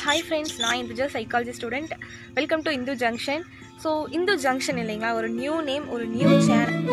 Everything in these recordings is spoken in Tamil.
ஹாய் ஃப்ரெண்ட்ஸ் நான் Indhuja psychology student welcome to Indhu Junction so Indhu Junction இல்லைங்களா ஒரு நியூ நேம் ஒரு new channel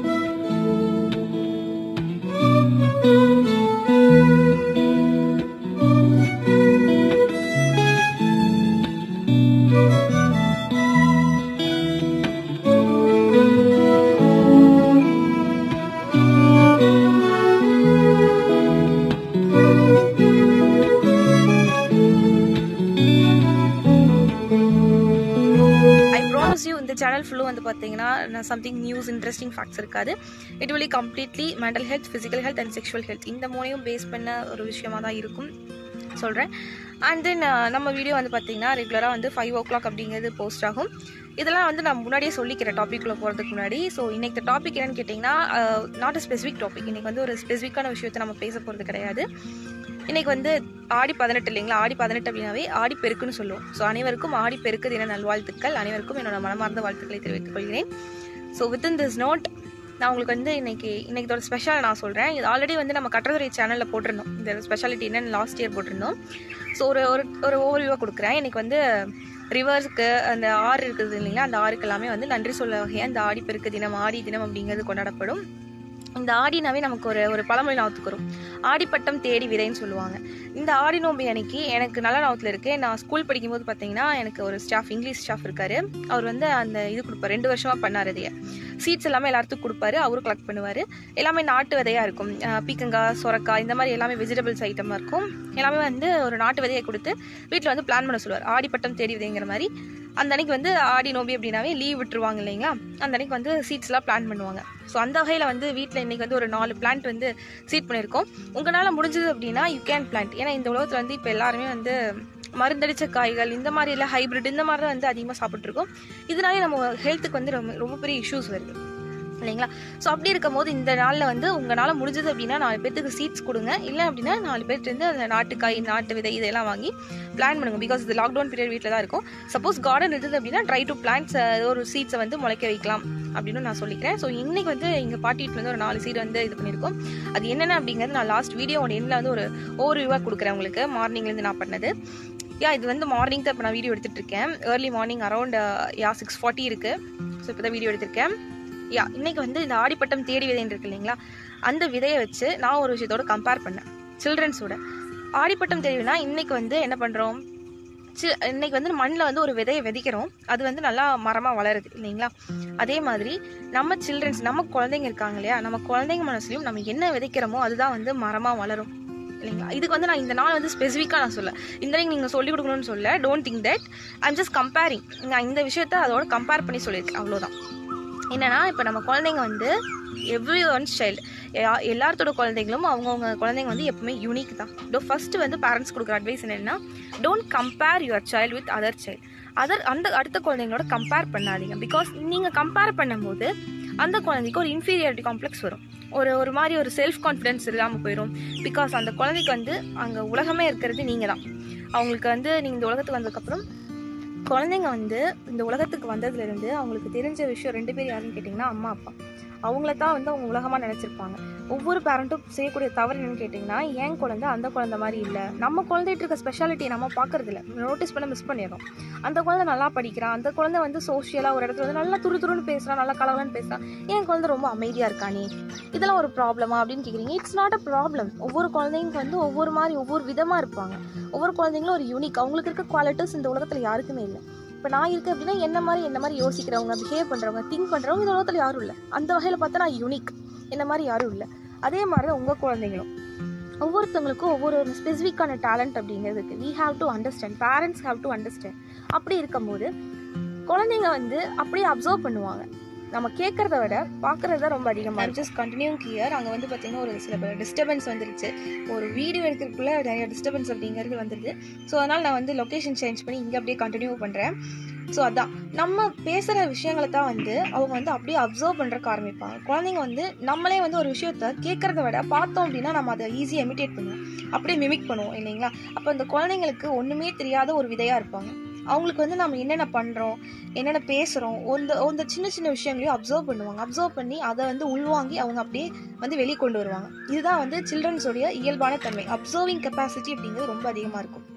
I promise you இந்த சேனல் ஃபுல்லும் வந்து பார்த்தீங்கன்னா சம்திங் நியூஸ் இன்ட்ரெஸ்டிங் ஃபேக்ட்ஸ் இருக்காது it will completely mental health physical health and sexual health இந்த மூணையும் பேஸ் பண்ண ஒரு விஷயமா தான் இருக்கும் சொல்கிறேன் அண்ட் தென் நம்ம வீடியோ வந்து பார்த்தீங்கன்னா ரெகுலராக வந்து ஃபைவ் ஓ கிளாக் அப்படிங்கிறது போஸ்ட் ஆகும் இதெல்லாம் வந்து நான் முன்னாடியே சொல்லிக்கிறேன் டாப்பிக்குள்ள போகிறதுக்கு முன்னாடி ஸோ இன்னைக்கு டாபிக் என்னன்னு கேட்டிங்கன்னா நாட் அ ஸ்பெசிஃபிக் டாபிக் இன்னைக்கு வந்து ஒரு ஸ்பெசிஃபிக்கான விஷயத்தை நம்ம பேச போகிறது கிடையாது இன்னைக்கு வந்து ஆடி பதினெட்டு இல்லைங்களா ஆடி பதினெட்டு அப்படின்னாவே ஆடி பெருக்குன்னு சொல்லுவோம் ஸோ அனைவருக்கும் ஆடி பெருக்கு தின நல்வாழ்த்துக்கள் அனைவருக்கும் என்னோட மனமார்ந்த வாழ்த்துக்களை தெரிவித்துக் கொள்கிறேன் ஸோ வித்தின் திஸ் நோட் நான் உங்களுக்கு வந்து இன்னைக்கு இன்னைக்கு ஒரு ஸ்பெஷல் நான் சொல்கிறேன் இது ஆல்ரெடி வந்து நம்ம கட்டதுறை சேனலில் போட்டிருந்தோம் இந்த ஸ்பெஷாலிட்டி என்னன்னு லாஸ்ட் இயர் போட்டிருந்தோம் ஸோ ஒரு ஒரு ஒரு ஓவர்வியூவாக கொடுக்குறேன் இன்னைக்கு வந்து ரிவர்ஸ்க்கு அந்த ஆறு இருக்குது இல்லைங்களா அந்த ஆறுக்கு எல்லாமே வந்து நன்றி சொல்ல வகையாக இந்த ஆடி பெருக்கு தினம் ஆடி தினம் அப்படிங்கிறது கொண்டாடப்படும் இந்த ஆடினாவே நமக்கு ஒரு ஒரு பழமொழி ஞாபகத்துக்கு வரும் ஆடிப்பட்டம் தேடி விதைன்னு சொல்லுவாங்க இந்த ஆடி நோம்பி அன்னைக்கு எனக்கு நல்ல ஞாபகத்தில் இருக்கு நான் ஸ்கூல் படிக்கும்போது பார்த்தீங்கன்னா எனக்கு ஒரு ஸ்டாஃப் இங்கிலீஷ் ஸ்டாஃப் இருக்காரு அவர் வந்து அந்த இது கொடுப்பாரு ரெண்டு வருஷமா பண்ணார் இதைய சீட்ஸ் எல்லாமே எல்லாத்துக்கும் கொடுப்பாரு அவரும் கலெக்ட் பண்ணுவார் எல்லாமே நாட்டு விதையா இருக்கும் அஹ் பீக்கங்காய் சொரக்காய் இந்த மாதிரி எல்லாமே வெஜிடபிள்ஸ் ஐட்டமாக இருக்கும் எல்லாமே வந்து ஒரு நாட்டு விதையை கொடுத்து வீட்டில் வந்து பிளான் பண்ண சொல்லுவார் ஆடிப்பட்டம் தேடி விதைங்கிற மாதிரி அந்த அன்னைக்கு வந்து ஆடி நோம்பி அப்படின்னாவே லீவ் விட்டுருவாங்க இல்லைங்களா அந்த அன்னைக்கு வந்து சீட்ஸ்லாம் பிளான் பண்ணுவாங்க ஸோ அந்த வகையில் வந்து வீட்டில் இன்னைக்கு வந்து ஒரு நாலு பிளான்ட் வந்து சீட் பண்ணியிருக்கோம் உங்களால் முடிஞ்சது அப்படின்னா யூ கேன் பிளான்ட் ஏன்னா இந்த உலகத்தில் வந்து இப்போ எல்லாருமே வந்து மருந்தடிச்ச காய்கள் இந்த மாதிரி எல்லாம் ஹைபிரிட் இந்த மாதிரி தான் வந்து அதிகமாக சாப்பிட்ருக்கோம் இதனாலே நம்ம ஹெல்த்துக்கு வந்து ரொம்ப ரொம்ப பெரிய இஷ்யூஸ் வருது இல்லைங்களா ஸோ அப்படி இருக்கும் போது இந்த நாளில் வந்து உங்களால் முடிஞ்சது அப்படின்னா நாலு பேர்த்துக்கு சீட்ஸ் கொடுங்க இல்லை அப்படின்னா நாலு பேர்ட்டு இருந்து அந்த நாட்டுக்காய் நாட்டு விதை இதெல்லாம் வாங்கி பிளான் பண்ணுங்க பிகாஸ் இது லாக்டவுன் பீரியட் வீட்டில் தான் இருக்கும் சப்போஸ் கார்டன் இருந்தது அப்படின்னா ட்ரை டு பிளான்ட்ஸ் ஒரு சீட்ஸை வந்து முளைக்க வைக்கலாம் அப்படின்னு நான் சொல்லிக்கிறேன் ஸோ இன்னைக்கு வந்து எங்கள் பாட்டி வீட்டில் வந்து ஒரு நாலு சீட் வந்து இது பண்ணியிருக்கோம் அது என்னென்ன அப்படிங்கிறது நான் லாஸ்ட் வீடியோ ஒன்று எண்ணில் வந்து ஒரு ஓவர் வியூவாக கொடுக்குறேன் உங்களுக்கு மார்னிங்லேருந்து நான் பண்ணது யா இது வந்து மார்னிங் தான் இப்போ நான் வீடியோ எடுத்துகிட்டு இருக்கேன் early morning around yeah six forty இருக்குது ஸோ இப்போ தான் வீடியோ எடுத்திருக்கேன் யா இன்னைக்கு வந்து இந்த ஆடிப்பட்டம் தேடி விதைன்னு இருக்கு இல்லைங்களா அந்த விதையை வச்சு நான் ஒரு விஷயத்தோட கம்பேர் பண்ணேன் சில்ட்ரன்ஸோட ஆடிப்பட்டம் தேடினா இன்னைக்கு வந்து என்ன பண்ணுறோம் சி இன்னைக்கு வந்து மண்ணில் வந்து ஒரு விதையை விதைக்கிறோம் அது வந்து நல்லா மரமாக வளருது இல்லைங்களா அதே மாதிரி நம்ம சில்ட்ரன்ஸ் நம்ம குழந்தைங்க இருக்காங்க இல்லையா நம்ம குழந்தைங்க மனசுலையும் நம்ம என்ன விதைக்கிறோமோ அதுதான் வந்து மரமாக வளரும் இல்லைங்களா இதுக்கு வந்து நான் இந்த நாள் வந்து ஸ்பெசிஃபிக்காக நான் சொல்ல இந்த நீங்கள் சொல்லிக் கொடுக்கணும்னு சொல்ல don't think that I'm just comparing நான் இந்த விஷயத்த அதோட கம்பேர் பண்ணி சொல்லியிருக்கேன் அவ்வளோதான் என்னன்னா இப்போ நம்ம குழந்தைங்க வந்து எவ்ரி ஒன்ஸ் சைல்டு எல்லாத்தோட குழந்தைங்களும் அவங்கவுங்க குழந்தைங்க வந்து எப்பவுமே யூனிக் தான் டோ ஃபர்ஸ்ட் வந்து பேரண்ட்ஸ் கொடுக்குற அட்வைஸ் என்னன்னா don't compare your child with other child other அந்த அடுத்த குழந்தைங்களோட கம்பேர் பண்ணாதீங்க பிகாஸ் நீங்கள் கம்பேர் பண்ணும்போது அந்த குழந்தைக்கு ஒரு இன்ஃபீரியாரிட்டி காம்ப்ளெக்ஸ் வரும் ஒரு ஒரு மாதிரி ஒரு செல்ஃப் கான்ஃபிடென்ஸ் இல்லாமல் போயிடும் பிகாஸ் அந்த குழந்தைக்கு வந்து அங்கே உலகமே இருக்கிறது நீங்கள் தான் அவங்களுக்கு வந்து நீங்கள் இந்த உலகத்துக்கு வந்ததுக்கப்புறம் குழந்தைங்க வந்து இந்த உலகத்துக்கு வந்ததுலேருந்து அவங்களுக்கு தெரிஞ்ச விஷயம் ரெண்டு பேர் யாருன்னு கேட்டிங்கன்னா அம்மா அப்பா அவங்கள தான் வந்து அவங்க உலகமாக நினச்சிருப்பாங்க ஒவ்வொரு பேரண்ட்டும் செய்யக்கூடிய தவறு என்னன்னு கேட்டிங்கன்னா என் குழந்தை அந்த குழந்தை மாதிரி இல்லை நம்ம குழந்தைகிட்ட இருக்க ஸ்பெஷாலிட்டி நம்ம பார்க்கறது இல்லை நோட்டீஸ் பண்ண மிஸ் பண்ணிடுறோம் அந்த குழந்தை நல்லா படிக்கிறான் அந்த குழந்தை வந்து சோஷியலாக ஒரு இடத்துல வந்து நல்லா துரு துருன்னு பேசுகிறான் நல்லா கலவலன்னு பேசுகிறான் என் குழந்தை ரொம்ப அமைதியாக இருக்கானே இதெல்லாம் ஒரு ப்ராப்ளமா அப்படின்னு கேட்குறீங்க இட்ஸ் நாட் அ ப்ராப்ளம் ஒவ்வொரு குழந்தைங்க வந்து ஒவ்வொரு மாதிரி ஒவ்வொரு விதமாக இருப்பாங்க ஒவ்வொரு குழந்தைங்களும் ஒரு யூனிக் அவங்களுக்கு இருக்க குவாலிட்டிஸ் இந்த உலகத்தில் யாருக்குமே இல்லை இப்போ நான் இருக்கேன் அப்படின்னா என்ன மாதிரி என்ன மாதிரி யோசிக்கிறவங்க பிஹேவ் பண்ணுறவங்க திங்க் பண்ணுறவங்க இந்த உலகத்தில் யாரும் இல்லை அந்த வகையில் பார்த்தா நான் யூனிக் என்ன மாதிரி யாரும் இல்லை அதே மாதிரி தான் உங்கள் குழந்தைங்களும் ஒவ்வொருத்தவங்களுக்கும் ஒவ்வொரு ஒரு ஸ்பெசிஃபிக்கான டேலண்ட் அப்படிங்கிறது இருக்குது we have to understand parents have to understand அப்படி இருக்கும்போது குழந்தைங்க வந்து அப்படியே அப்சர்வ் பண்ணுவாங்க நம்ம கேட்குறத விட பார்க்குறது தான் ரொம்ப அதிகமாக இருக்கும் ஜஸ்ட் கண்டினியூ கியர் அங்கே வந்து பார்த்திங்கன்னா ஒரு சில டிஸ்டர்பன்ஸ் வந்துருச்சு ஒரு வீடியோ எடுக்கிறதுக்குள்ளே நிறைய டிஸ்டர்பன்ஸ் அப்படிங்கிறது வந்துடுது ஸோ அதனால் நான் வந்து லொக்கேஷன் சேஞ்ச் பண்ணி இங்கே அப்படியே கண்டினியூ பண்ணுறேன் ஸோ அதான் நம்ம பேசுகிற விஷயங்களை தான் வந்து அவங்க வந்து அப்படியே அப்சர்வ் பண்ணுறக்கு ஆரம்பிப்பாங்க குழந்தைங்க வந்து நம்மளே வந்து ஒரு விஷயத்த கேட்குறத விட பார்த்தோம் அப்படின்னா நம்ம அதை ஈஸியாக இமிட்டேட் பண்ணுவோம் அப்படியே மிமிக் பண்ணுவோம் இல்லைங்களா அப்போ இந்த குழந்தைங்களுக்கு ஒன்றுமே தெரியாத ஒரு விதையாக இருப்பாங்க அவங்களுக்கு வந்து நம்ம என்னென்ன பண்ணுறோம் என்னென்ன பேசுகிறோம் அந்த அந்த சின்ன சின்ன விஷயங்களையும் அப்சர்வ் பண்ணுவாங்க அப்சர்வ் பண்ணி அதை வந்து உள்வாங்கி அவங்க அப்படியே வந்து வெளியே கொண்டு வருவாங்க இதுதான் வந்து சில்ட்ரன்ஸோடைய இயல்பான தன்மை அப்சர்விங் கெப்பாசிட்டி அப்படிங்கிறது ரொம்ப அதிகமாக இருக்கும்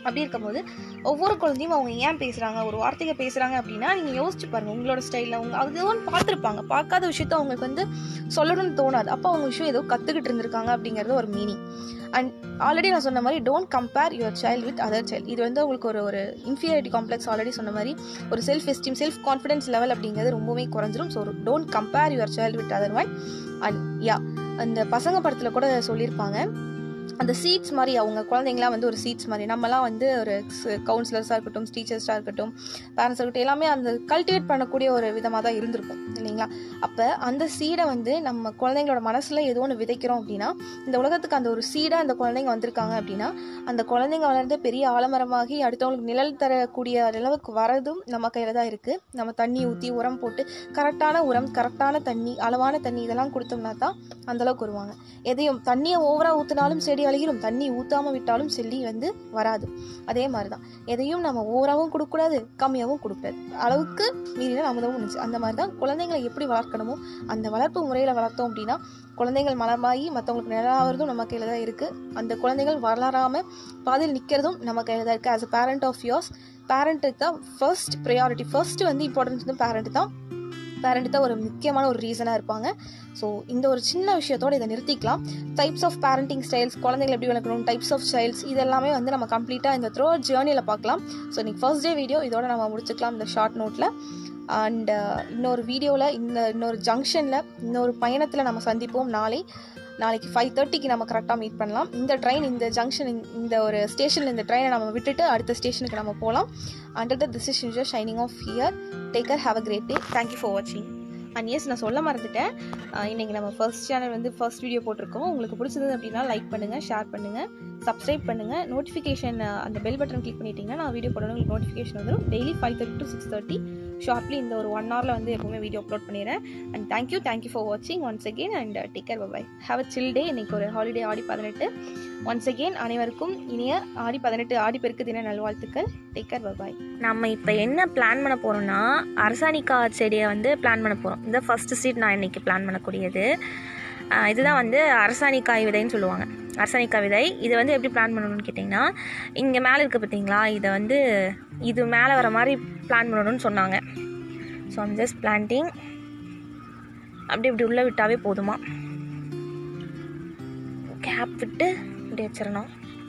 அப்படி இருக்கும்போது ஒவ்வொரு குழந்தையும் அவங்க ஏன் பேசுகிறாங்க ஒரு வார்த்தையை பேசுகிறாங்க அப்படின்னா நீங்கள் யோசிச்சு பாருங்கள் உங்களோட ஸ்டைலில் அவங்க அது ஒன்று பார்த்துருப்பாங்க பார்க்காத விஷயத்த அவங்களுக்கு வந்து சொல்லணும்னு தோணாது அப்போ அவங்க விஷயம் ஏதோ கற்றுக்கிட்டு இருந்திருக்காங்க அப்படிங்கிறது ஒரு மீனிங் அண்ட் ஆல்ரெடி நான் சொன்ன மாதிரி don't compare your child with other child இது வந்து உங்களுக்கு ஒரு ஒரு இன்ஃபீரியாரிட்டி காம்ப்ளெக்ஸ் ஆல்ரெடி சொன்ன மாதிரி ஒரு self esteem self confidence level அப்படிங்கிறது ரொம்பவே குறைஞ்சிரும் so don't compare your child with other one and yeah அந்த பசங்க படத்தில் கூட சொல்லியிருப்பாங்க அந்த சீட்ஸ் மாதிரி அவங்க குழந்தைங்களாம் வந்து ஒரு சீட்ஸ் மாதிரி நம்மலாம் வந்து ஒரு கவுன்சிலர்ஸாக இருக்கட்டும் டீச்சர்ஸாக இருக்கட்டும் பேரண்ட்ஸ் இருக்கட்டும் எல்லாமே அந்த கல்டிவேட் பண்ணக்கூடிய ஒரு விதமாக தான் இருந்திருக்கும் இல்லைங்களா அப்போ அந்த சீடை வந்து நம்ம குழந்தைங்களோட மனசில் ஏதோ ஒன்று விதைக்கிறோம் அப்படின்னா இந்த உலகத்துக்கு அந்த ஒரு சீடாக அந்த குழந்தைங்க வந்திருக்காங்க அப்படின்னா அந்த குழந்தைங்க வளர்ந்து பெரிய ஆலமரமாகி அடுத்தவங்களுக்கு நிழல் தரக்கூடிய அளவுக்கு வரதும் நம்ம கையில் தான் இருக்குது நம்ம தண்ணி ஊற்றி உரம் போட்டு கரெக்டான உரம் கரெக்டான தண்ணி அளவான தண்ணி இதெல்லாம் கொடுத்தோம்னா தான் அந்தளவுக்கு வருவாங்க எதையும் தண்ணியை ஓவராக ஊற்றினாலும் செடி அழுகிடும் தண்ணி ஊற்றாமல் விட்டாலும் செடி வந்து வராது அதே மாதிரி தான் எதையும் நம்ம ஓவராகவும் கொடுக்கக்கூடாது கம்மியாகவும் கொடுக்கக்கூடாது அளவுக்கு மீறினா அமுதமும் இருந்துச்சு அந்த மாதிரி தான் குழந்தைங்களை எப்படி வளர்க்கணுமோ அந்த வளர்ப்பு முறையில் வளர்த்தோம் அப்படின்னா குழந்தைகள் மலமாகி மற்றவங்களுக்கு நிழலாகிறதும் நம்ம கையில் தான் இருக்குது அந்த குழந்தைகள் வளராமல் பாதையில் நிற்கிறதும் நம்ம கையில் தான் இருக்குது as a parent of yours பேரண்ட்டுக்கு தான் ஃபர்ஸ்ட் ப்ரையாரிட்டி ஃபர்ஸ்ட் வந்து இம்பார்ட்டன்ஸ் வந்து பேரண்ட் தான் பேரண்ட் தான் ஒரு முக்கியமான ஒரு ரீசனாக இருப்பாங்க ஸோ இந்த ஒரு சின்ன விஷயத்தோடு இதை நிறுத்திக்கலாம் டைப்ஸ் ஆஃப் பேரண்டிங் ஸ்டைல்ஸ் குழந்தைங்களை எப்படி வளர்க்கணும் டைப்ஸ் ஆஃப் ஸ்டைல்ஸ் இதெல்லாமே வந்து நம்ம கம்ப்ளீட்டாக இந்த த்ரோ ஜேர்னியில் பார்க்கலாம் ஸோ இன்னைக்கு ஃபர்ஸ்ட் டே வீடியோ இதோட நம்ம முடிச்சுக்கலாம் இந்த ஷார்ட் நோட்டில் அண்ட் இன்னொரு வீடியோவில் இந்த இன்னொரு ஜங்ஷனில் இன்னொரு பயணத்தில் நம்ம சந்திப்போம் நாளை நாளைக்கு ஃபைவ் தேர்ட்டிக்கு நம்ம கரெக்டாக மீட் பண்ணலாம் இந்த ட்ரெயின் இந்த ஜங்ஷன் இந்த ஒரு ஸ்டேஷனில் இந்த ட்ரெயினை நம்ம விட்டுட்டு அடுத்த ஸ்டேஷனுக்கு நம்ம போகலாம் under the this is shining of here taker have a great day thank you for வாட்சிங் அண்ட் எஸ் நான் சொல்ல மறந்துட்டேன் இன்றைக்கி நம்ம ஃபர்ஸ்ட் சேனல் வந்து ஃபர்ஸ்ட் வீடியோ போட்டிருக்கோம் உங்களுக்கு பிடிச்சது அப்படின்னா லைக் பண்ணுங்கள் ஷேர் பண்ணுங்கள் சப்ஸ்கிரைப் பண்ணுங்கள் நோட்டிஃபிகேஷன் அந்த பெல் பட்டன் கிளிக் பண்ணிட்டீங்கன்னா நான் வீடியோ போடணும் உங்களுக்கு நோட்டிஃபிகேஷன் வந்துடும் daily five thirty to six thirty shortly இந்த ஒரு ஒன் ஹவரில் வந்து எப்பவுமே வீடியோ அப்லோட் பண்ணிடுறேன் அண்ட் தேங்க்யூ தேங்க்யூ ஃபார் வாட்சிங் once again and take care bye bye have a chill day இன்னைக்கு ஒரு ஹாலிடே ஆடி பதினெட்டு ஒன்ஸ் அகெயின் அனைவருக்கும் இனிய ஆடி பதினெட்டு ஆடி பெருக்கு தின நல்வாழ்த்துக்கள் டேக் கேர் பபாய் நம்ம இப்போ என்ன பிளான் பண்ண போகிறோம்னா அரசாணிக்கா செடியை வந்து பிளான் பண்ண போகிறோம் இந்த ஃபர்ஸ்ட் சீட் நான் இன்னைக்கு பிளான் பண்ணக்கூடியது இதுதான் வந்து அரசாணிக்காய் விதைன்னு சொல்லுவாங்க அரசாணிக்காய் விதை இதை வந்து எப்படி பிளான் பண்ணணும்னு கேட்டிங்கன்னா இங்கே மேலே இருக்குது பார்த்தீங்களா இதை வந்து இது மேலே வர மாதிரி பிளான் பண்ணணும்னு சொன்னாங்க ஸோ ஐம் ஜஸ்ட் பிளான்டிங் அப்படி இப்படி உள்ளே விட்டாவே போதுமா கேப் விட்டு இப்படி வச்சிடணும்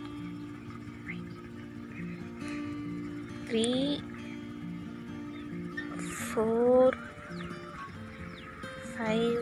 த்ரீ ஃபோர் ஃபைவ்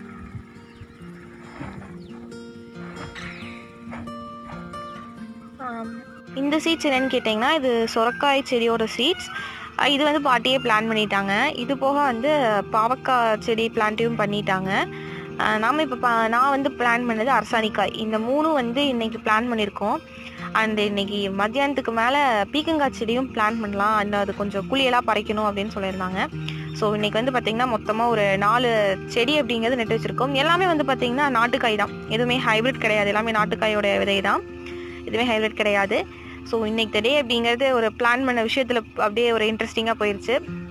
இந்த சீட்ஸ் என்னன்னு கேட்டிங்கன்னா இது சொரக்காய் செடியோட சீட்ஸ் இது வந்து பாட்டியே பிளான் பண்ணிட்டாங்க இது போக வந்து பாவக்காய் செடி பிளான்ட்டையும் பண்ணிட்டாங்க நாம் இப்போ பா நான் வந்து பிளான் பண்ணது அரசாணிக்காய் இந்த மூணும் வந்து இன்றைக்கி பிளான் பண்ணியிருக்கோம் அண்ட் இன்னைக்கு மத்தியானத்துக்கு மேலே பீக்கங்காய் செடியும் பிளான் பண்ணலாம் அந்த அது கொஞ்சம் குழியெல்லாம் பறைக்கணும் அப்படின்னு சொல்லியிருந்தாங்க ஸோ இன்றைக்கி வந்து பார்த்திங்கன்னா மொத்தமாக ஒரு நாலு செடி அப்படிங்கிறது நட்டு வச்சுருக்கோம் எல்லாமே வந்து பார்த்திங்கன்னா நாட்டுக்காய் தான் எதுவுமே ஹைப்ரிட் கிடையாது எல்லாமே நாட்டுக்காயோட விதை தான் எதுவுமே ஹைப்ரிட் கிடையாது ஸோ இன்னைக்கு டே அப்படிங்கிறது ஒரு பிளான் பண்ண விஷயத்தில் அப்படியே ஒரு இன்ட்ரெஸ்டிங்காக போயிடுச்சு